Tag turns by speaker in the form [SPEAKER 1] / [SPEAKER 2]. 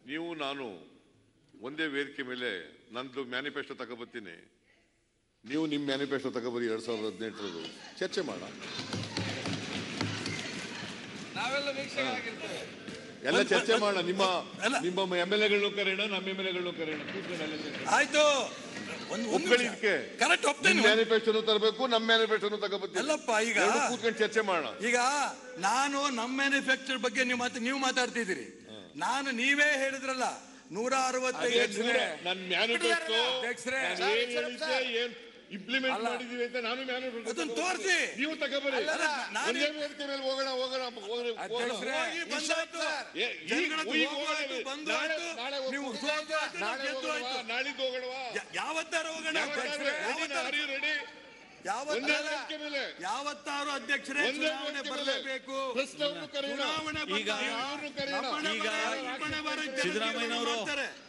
[SPEAKER 1] ನೀವು ನಾನು ಒಂದೇ ವೇದಿಕೆ ಮೇಲೆ ನಂದು ಮ್ಯಾನಿಫೆಸ್ಟೋ ತಗೋಬರ್ತೀನಿ ನೀವು ನಿಮ್ಮ ಮ್ಯಾನಿಫೆಸ್ಟೋ ತಗೋಬರಿ ಎರಡ್ ಸಾವಿರದ ಹದಿನೆಂಟರದು ಚರ್ಚೆ ಮಾಡೋಣ
[SPEAKER 2] ನಾವೆಲ್ಲ ವೀಕ್ಷಕರಾಗಿರ್ತೇವೆ
[SPEAKER 1] ಎಲ್ಲ ಚರ್ಚೆ ಮಾಡೋಣ ನಿಮ್ಮ
[SPEAKER 3] ಅಲ್ಲ.
[SPEAKER 1] ನಿಮ್ಮ ಎಮ್ ಎಲ್ ಎಗಳನ್ನು ಕರೆಯೋಣ ನಮ್ಮ ಎಮ್ ಎಲ್ ಎಗಳನ್ನು ಕರೆಯೋಣ ಕೂತ್ಕೊಂಡು ಎಲ್ಲ ಚರ್ಚೆ ಮಾಡೋಣ.
[SPEAKER 3] ಆಯ್ತು ಒಂದು
[SPEAKER 1] ಒಪ್ಕೊಳ್ಳಿ ಇದಕ್ಕೆ
[SPEAKER 3] ಕರೆಕ್ಟ್ ಒಪ್ತೇನೆ
[SPEAKER 1] ಮ್ಯಾನಿಫೆಸ್ಟೋನು ತರಬೇಕು ನಮ್ಮ ಮ್ಯಾನಿಫೆಸ್ಟೋನು ತಗೋಬರ್ತೀನಿ
[SPEAKER 3] ಅಲ್ಲಪ್ಪ, ಈಗ-
[SPEAKER 1] ಎರಡು ಕೂತ್ಕೊಂಡು ಚರ್ಚೆ ಮಾಡೋಣ
[SPEAKER 3] ಈಗ ನಾನು ನಮ್ಮ ಮ್ಯಾನುಫ್ಯಾಕ್ಚರ್ ಬಗ್ಗೆ ನೀವು ಮಾತು ನೀವು ಮಾತಾಡ್ತಿದ್ದೀರಿ ನಾನು ನೀವೇ ಹೇಳಿದ್ರಲ್ಲ ನೂರ ಅರವತ್ತೈದು
[SPEAKER 2] ಅಧ್ಯಕ್ಷರೇ,
[SPEAKER 1] ನನ್ನ ಮ್ಯಾನಿಫೆಸ್ಟೋ
[SPEAKER 2] ಅಧ್ಯಕ್ಷರೇ,
[SPEAKER 1] ನಾನು ಏನ್ ಹೇಳಿದ್ದೆ ಏನ್ ಇಂಪ್ಲಿಮೆಂಟ್ ಮಾಡಿದೀವಿ ಅಂತ ನಾನು ಮ್ಯಾನಿಫೆಸ್ಟೋ
[SPEAKER 3] ಅದನ್ನ ತೋರಿಸಿ
[SPEAKER 1] ನೀವು ತಗೋಬರಿ
[SPEAKER 3] ಅಲ್ಲ, ನಾನು-
[SPEAKER 1] ಒಂದೇ ವೇದಿಕೆ ಮೇಲೆ ಹೋಗೋಣ ಹೋಗೋಣ ಹೋಗೋಣ, ಹೋಗೋಣ
[SPEAKER 2] ಅಧ್ಯಕ್ಷರೇ,
[SPEAKER 3] ಹೋಗಿ ಬಂದಾಯ್ತು
[SPEAKER 1] ಏ, ಈಗ-
[SPEAKER 3] ಜನಗಳದ್ದು
[SPEAKER 1] ಈಗ
[SPEAKER 3] ಹೋಗೋಯ್ತು,
[SPEAKER 1] ಹೋಗೋಣ.
[SPEAKER 3] ಬಂದು
[SPEAKER 1] ನಾಳೆ-
[SPEAKER 3] ಆಯ್ತು.
[SPEAKER 1] ನಾಳೆ
[SPEAKER 3] ನೀವು
[SPEAKER 1] ಹೋಗೋಣ.
[SPEAKER 3] ಸೋತು ಆಯ್ತು, ನಾವು
[SPEAKER 1] ನಾಳೆ
[SPEAKER 3] ಗೆದ್ದು
[SPEAKER 1] ಹೋಗೋಣವಾ?
[SPEAKER 3] ಆಯ್ತು.
[SPEAKER 1] ನಾಳಿದ್ದು ಹೋಗೋಣವಾ?
[SPEAKER 3] ಯ- ಯಾವತ್ತಾರು ಹೋಗೋಣ
[SPEAKER 1] ಯಾವತ್ತಾದ್ರೂ
[SPEAKER 3] ಅಧ್ಯಕ್ಷರೇ,
[SPEAKER 1] ready ನಾ?
[SPEAKER 3] ಯಾವತ್ತಾರು-
[SPEAKER 1] Are you ready?
[SPEAKER 3] ಯಾವತ್ತಾರು-
[SPEAKER 1] ಒಂದೇ ವೇದಿಕೆ ಮೇಲೆ.
[SPEAKER 3] ಯಾವತ್ತಾರು ಅಧ್ಯಕ್ಷರೇ
[SPEAKER 1] ಒಂದೇ
[SPEAKER 3] ಚುನಾವಣೆ
[SPEAKER 1] ವೇದಿಕೆ ಮೇಲೆ.
[SPEAKER 3] ಬರಲೇಬೇಕು
[SPEAKER 1] ಪ್ರಶ್ನೆಯನ್ನು ಕರೆಯೋಣ.
[SPEAKER 3] ಚುನಾವಣೆ
[SPEAKER 4] ಈಗ
[SPEAKER 3] ಬಂದಾಗ
[SPEAKER 1] ಇವ್ರನ್ನು ಕರೆಯೋಣ.
[SPEAKER 3] ನಮ್ಮನೆ
[SPEAKER 4] ಈಗ
[SPEAKER 3] ಬರ- ನಮ್ಮನೆ ಬರ ಜನತೆ
[SPEAKER 4] ಸಿದ್ದರಾಮಯ್ಯನವರು
[SPEAKER 3] ಮಾಡ್ತಾರೆ.